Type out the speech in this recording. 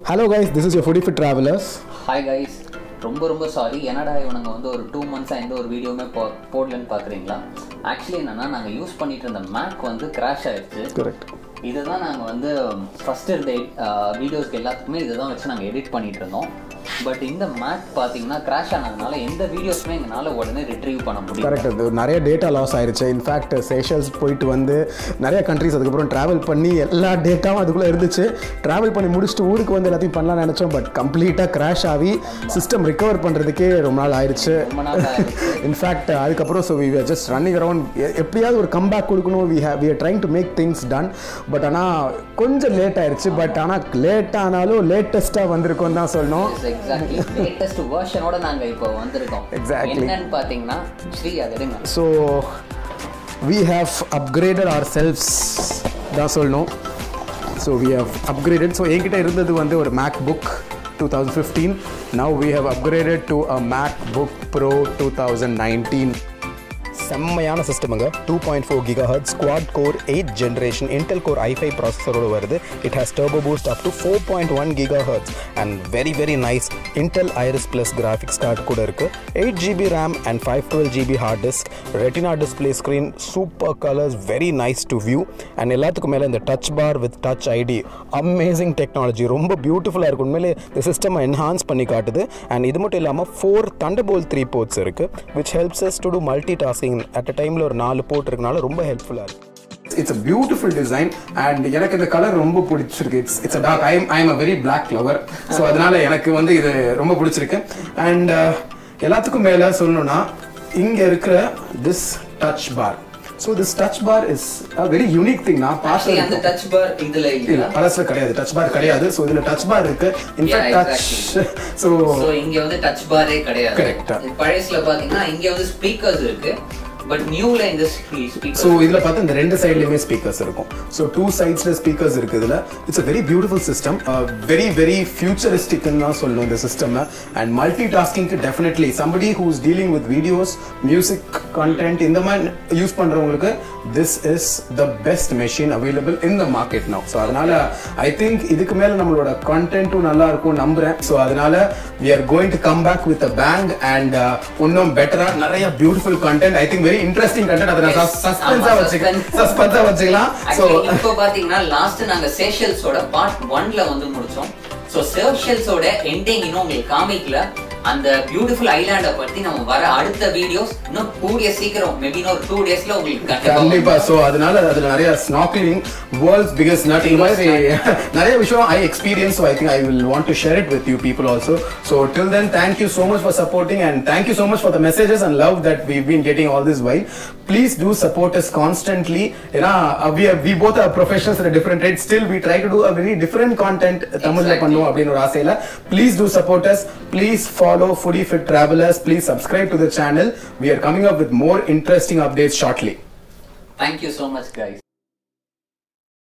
Hello guys, this is your Foodie Fit Travelers. Hi guys ரொம்ப ரொம்ப sorry என்னடா இவனுங்க வந்து ஒரு டூ மந்த்ஸாக எந்த ஒரு வீடியோவுமே போ போடலன்னு பார்க்குறீங்களா ஆக்சுவலி என்னன்னா நாங்கள் யூஸ் பண்ணிட்டு இருந்த மேக் வந்து கிராஷ் ஆயிடுச்சு Correct. இதை தான் நாங்கள் வந்து ஃபஸ்ட் இருந்த வீடியோஸ்க்கு எல்லாத்துக்குமே இதை தான் வச்சு நாங்கள் எடிட் பண்ணிட்டு இருந்தோம் பட் இந்த மேக் பார்த்தீங்கன்னா கிராஷ் ஆனதுனால எந்த வீடியோஸுமே எங்களால் உடனே ரிட்ரீவ் பண்ண முடியும் கரெக்ட் அது நிறைய டேட்டா லாஸ் ஆயிருச்சு இன்ஃபேக்ட் சேஷல்ஸ் போயிட்டு வந்து நிறைய கண்ட்ரிஸ் அதுக்கப்புறம் ட்ராவல் பண்ணி எல்லா டேட்டாவும் அதுக்குள்ளே இருந்துச்சு ட்ராவல் பண்ணி முடிச்சுட்டு ஊருக்கு வந்து எல்லாத்தையும் பண்ணலாம்னு நினச்சோம் பட் கம்ப்ளீட்டாக கிராஷ் ஆகி சிஸ்டம் ரிகவர் பண்ணுறதுக்கே ரொம்ப நாள் ஆயிடுச்சு ரொம்ப நாள் ஆயிடுச்சு. இன்ஃபேக்ட் அதுக்கப்புறம் so we just running around எப்படியாவது ஒரு கம்பேக் கொடுக்கணும் we have we are trying to make things done but ஆனால் கொஞ்சம் லேட் ஆயிருச்சு பட் ஆனால் லேட் ஆனாலும் லேட்டஸ்ட்டாக வந்திருக்கோம் தான் சொல்லணும் எக்ஸாக்ட்லி லேட்டஸ்ட் வேர்ஷனோட நாங்கள் இப்போ வந்திருக்கோம் Exactly. என்னன்னு பார்த்தீங்கன்னா ஸ்ரீ அது எடுங்க so we have upgraded ourselves தான் சொல்லணும் so we have upgraded so என்கிட்ட இருந்தது வந்து ஒரு MacBook two thousand fifteen now we have upgraded to a MacBook pro two thousand nineteen செம்மையான சிஸ்டமுங்க two point four gigahertz quad core eight generation Intel core i five ப்ராசஸரோட வருது it has turbo boost up to four point one gigahertz and very very nice Intel Iris plus graphics card கூட இருக்கு eight GB RAM and five twelve GB hard disk retina display screen super colours very nice to view and எல்லாத்துக்கும் மேலே இந்த touch bar with touch ID amazing technology ரொம்ப பியூட்டிஃபுல்லாக இருக்கும் உண்மையிலே இந்த சிஸ்டம் என்ஹான்ஸ் பண்ணி காட்டுது அண்ட் இது மட்டும் இல்லாமல் ஃபோர் தண்டபோல் த்ரீ போர்ட்ஸ் இருக்குது which helps us to do multitasking at a டைமில் ஒரு நாலு போர்ட் இருக்கனால ரொம்ப ஹெல்ப்ஃபுல்லாக இருக்குது it's a beautiful design and எனக்கு இந்த கலர் ரொம்ப பிடிச்சிருக்கு it's it's dark I I am a very black lover so அதனால எனக்கு வந்து இது ரொம்ப பிடிச்சிருக்கு அண்ட் எல்லாத்துக்கும் மேலே சொல்லணும்னா இங்கே இருக்கிற this touch bar so this touch bar is a very unique thing நான் Actually, அந்த பார்த்தேன் டச் பார் இதுல இல்ல இல்ல பழசுல கிடையாது டச் பார் கிடையாது ஸோ இதுல டச் பார் இருக்கு in fact Yeah, touch exactly. So so இங்க வந்து டச் பாரே கிடையாது Correct. இது பழையசுல பாத்தீங்கன்னா இங்க வந்து ஸ்பீக்கர்ஸ் இருக்கு பட் நியூல இந்த ஸோ ஸ்பீக்கர் இதில் பார்த்தா இந்த ரெண்டு சைட்லையுமே ஸ்பீக்கர்ஸ் இருக்கும் ஸோ டூ சைட்ஸில் ஸ்பீக்கர்ஸ் இருக்குது இதில் it's a very beautiful system very very ஃபியூச்சரிஸ்டிக்னு தான் சொல்லணும் இந்த சிஸ்டம்ல அண்ட் மல்டி டாஸ்கிங்க்கு definitely somebody who's dealing with videos music content இந்த மாதிரி யூஸ் பண்ணுறவங்களுக்கு this is the best machine available in the market no so அதனால ஐ திங்க் இதுக்கு மேலே நம்மளோட கண்டென்ட்டும் நல்லா இருக்கும் நம்புறேன் ஸோ அதனால we are going to come back with a bang and இன்னும் பெட்டரா நிறைய beautiful content I think very interesting content அதை நான் Yes. சஸ்பென்ஸா ஆமா, வச்சுக்கலாம் suspense. சஸ்பென்ஸா வச்சுக்கலாம் ஸோ Actually, இப்போ பாத்தீங்கன்னா லாஸ்ட் நாங்க சேஷல்ஸோட பார்ட் ஒன்ல வந்து முடிச்சோம் சோ சேஷல்ஸோட எண்டிங் இன்னும் உங்களுக்கு காமிக்கல அந்த பியூட்டிஃபுல் ஐலாண்ட பத்தி நம்ம வர அடுத்த வீடியோஸ் இன்னும் கூடிய சீக்கிரம் மேபி இன்னொரு டூ டேஸ்ல உங்களுக்கு கண்டிப்பா கண்டிப்பா சோ அதனால அதுல நிறைய ஸ்நார்க்லிங் வேர்ல்ட்ஸ் பிகஸ்ட் நட் இந்த மாதிரி நிறைய விஷயம் I experience I think I will want to share it with you people also so till then thank you so much for supporting and thank you so much for the messages and love that we been getting all this why please do support us constantly ஏன்னா we we both are professionals at different rate still we try to do a very different content தமிழ்ல Exactly. பண்ணுவோம் அப்படின்னு ஒரு ஆசையில please do support us please follow Foodie Fit Travellers please subscribe to the channel we are coming up with more interesting updates shortly thank you so much guys